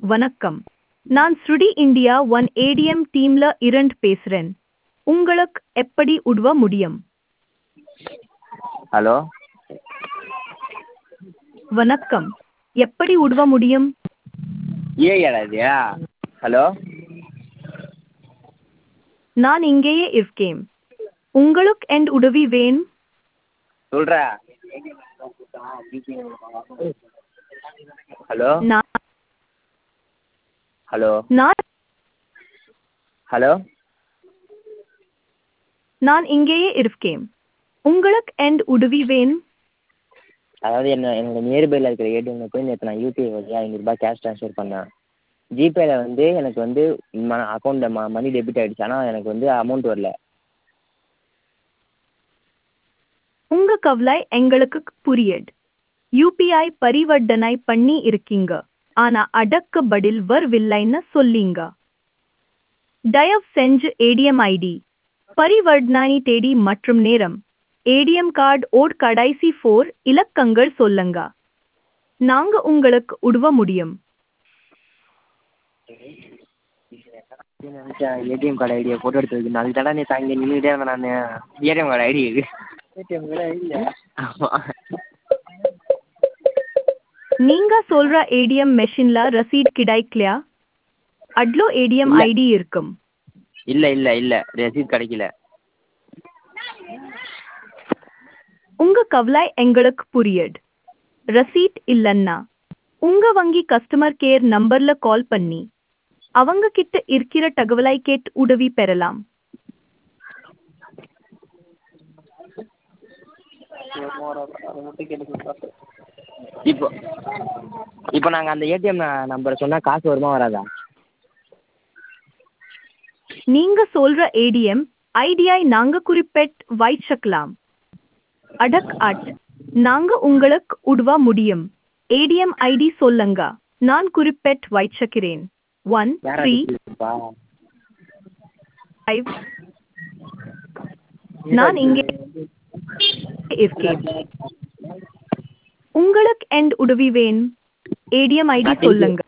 வணக்கம் நான் ஸ்ருடி இந்தியா ஒன் ஏடிஎம் டீம்ல இரண்டு பேசுறேன் உங்களுக்கு எப்படி உதவ முடியும் ஹலோ வணக்கம் எப்படி உதவ முடியும் ஏஐயாடா இது ஹலோ நான் இங்கேயே இருக்கேன் உங்களுக்கு என் உதவி வேணும் சொல்கிறா ஹலோ நான் ஹலோ நான் ஹலோ நான் இங்கேயே இருக்கேன் உங்களுக்கு என் உதவி வேணும் அதாவது என்ன என்னோட நியர்பையில் இருக்கிற ஏடிஎம்மில் போய் நேற்று நான் யூபிஐ வழியாக ஐநூறுரூபா கேஷ் ட்ரான்ஸ்ஃபர் பண்ணேன் ஜிபேயில் வந்து எனக்கு வந்து ம அக்கௌண்ட்டில் ம மணி டெபிட் ஆகிடுச்சு ஆனால் எனக்கு வந்து அமௌண்ட் வரல உங்க கவலை எங்களுக்கு புரியுது யூபிஐ பரிவர்த்தனை பண்ணி இருக்கீங்க ஆனா அடக்க பதில் வரவில்லைன்னு சொல்லீங்க தயவு செஞ்சு ஏடிஎம் ஐடி பரிவர்த்தனை தேதி மற்றும் நேரம் ஏடிஎம் கார்டு ஓட் கடைசி ஃபோர் இலக்கங்கள் சொல்லுங்க நாங்க உங்களுக்கு உதவ முடியும் நினச்சேன் ஏடிஎம் கார்டு ஐடியை ஃபோட்டோ எடுத்து வைக்கணும் அதுக்கு தானே நேற்று அங்கே நின்றுக்கிட்டே இருந்தேன் நான் ஏடிஎம் கார்டு ஐடி இது ஏடிஎம் கார்டு ஐடியா ஆமாம் நீங்க சொல்ற ஏடிஎம் மெஷின்ல ரசீட் கிடைக்கலையா அட்லோ ஏடிஎம் இல்ல. ஐடி இருக்கும் இல்லை இல்லை இல்லை ரசீத் கிடைக்கல உங்க கவலை எங்களுக்கு புரியுது ரசீட் இல்லைன்னா உங்க வங்கி கஸ்டமர் கேர் நம்பர்ல கால் பண்ணி அவங்க கிட்ட இருக்கிற தகவலை கேட்டு உதவி பெறலாம் இப்போ இப்போ நாங்கள் அந்த ஏடிஎம் நம்பரை சொன்னால் காசு வருமா வராதா நீங்க சொல்ற ஏடிஎம் ஐடியை நாங்க குறிப்பிட்டு வைச்சுக்கலாம் அடக் அட் நாங்க உங்களுக்கு உதவ முடியும் ஏடிஎம் ஐடி சொல்லுங்க நான் குறிப்பிட்டு வைச்சுக்கிறேன் ஒன் வேற த்ரீ இருக்குப்பா ஃபைவ் நான் இங்கே இருக்கேன் உங்களுக்கு எண்ட் உதவி வேணும் ஏடிஎம் ஐடி சொல்லுங்க